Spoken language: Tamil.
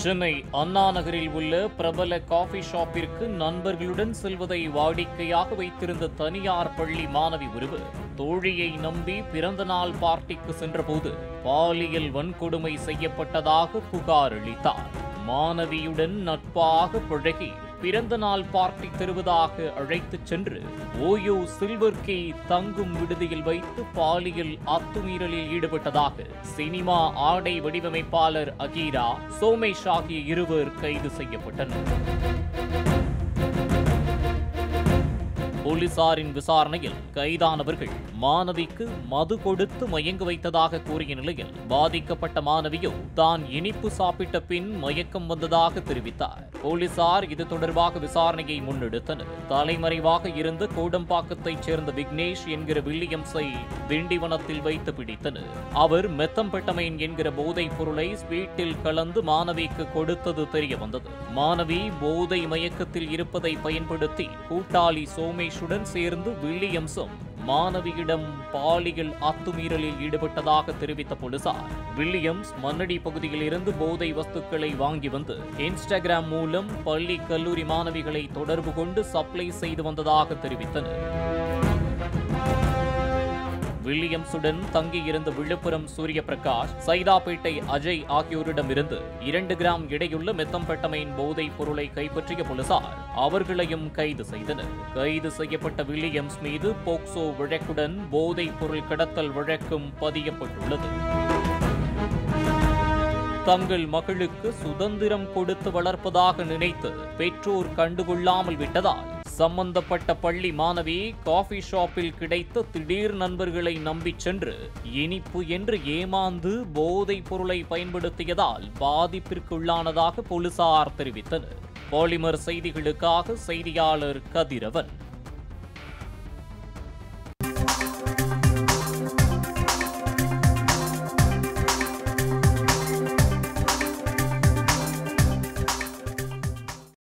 சென்னை அண்ணா நகரில் உள்ள பிரபல காஃபி ஷாப்பிற்கு நண்பர்களுடன் செல்வதை வாடிக்கையாக வைத்திருந்த தனியார் பள்ளி மாணவி ஒருவர் தோழியை நம்பி பிறந்தநாள் பார்ட்டிக்கு சென்றபோது பாலியல் வன்கொடுமை செய்யப்பட்டதாக புகார் அளித்தார் மாணவியுடன் நட்பாக பழகி பிறந்த நாள் பார்ட்டி தருவதாக அழைத்துச் சென்று ஓயோ சில்வர் கே தங்கும் விடுதியில் வைத்து பாலியல் அத்துமீறலில் ஈடுபட்டதாக சினிமா ஆடை வடிவமைப்பாளர் அகீரா சோமேஷ் ஆகிய இருவர் கைது செய்யப்பட்டனர் போலீசாரின் விசாரணையில் கைதானவர்கள் மாணவிக்கு மது கொடுத்து மயங்க வைத்ததாக கூறிய நிலையில் பாதிக்கப்பட்ட மாணவியோ தான் இனிப்பு சாப்பிட்ட பின் மயக்கம் வந்ததாக தெரிவித்தார் போலீசார் இது தொடர்பாக விசாரணையை முன்னெடுத்தனர் தலைமறைவாக இருந்த கோடம்பாக்கத்தைச் சேர்ந்த விக்னேஷ் என்கிற வில்லியம்ஸை திண்டிவனத்தில் வைத்து பிடித்தனர் அவர் மெத்தம்பெட்டமைன் என்கிற போதைப் பொருளை ஸ்வீட்டில் கலந்து மாணவிக்கு கொடுத்தது தெரிய வந்தது மாணவி போதை மயக்கத்தில் இருப்பதை பயன்படுத்தி கூட்டாளி சோமேஷுடன் சேர்ந்து வில்லியம்ஸும் மாணவியிடம் பாலியல் அத்துமீறலில் ஈடுபட்டதாக தெரிவித்த போலீசார் வில்லியம்ஸ் மன்னடி பகுதியில் இருந்து போதை வஸ்துக்களை வாங்கி வந்து இன்ஸ்டாகிராம் மூலம் பள்ளி கல்லூரி மாணவிகளை தொடர்பு கொண்டு சப்ளை செய்து வந்ததாக தெரிவித்தனர் வில்லியம்ஸுடன் தங்கியிருந்த விழுப்புரம் சூரிய பிரகாஷ் சைதாப்பேட்டை அஜய் ஆகியோரிடமிருந்து இரண்டு கிராம் எடையுள்ள மெத்தம்பெட்டமைன் போதைப் பொருளை கைப்பற்றிய போலீசார் அவர்களையும் கைது செய்தனர் கைது செய்யப்பட்ட வில்லியம்ஸ் மீது போக்சோ வழக்குடன் போதைப் பொருள் கடத்தல் வழக்கும் பதியப்பட்டுள்ளது தங்கள் மகளுக்கு சுதந்திரம் கொடுத்து வளர்ப்பதாக நினைத்து பெற்றோர் கண்டுகொள்ளாமல் விட்டதால் சம்பந்தப்பட்ட பள்ளி மாணவி காஃபி ஷாப்பில் கிடைத்த திடீர் நண்பர்களை நம்பிச் சென்று இனிப்பு என்று ஏமாந்து போதைப் பொருளை பயன்படுத்தியதால் பாதிப்பிற்குள்ளானதாக போலீசார் தெரிவித்தனர் பாலிமர் செய்திகளுக்காக செய்தியாளர் கதிரவன்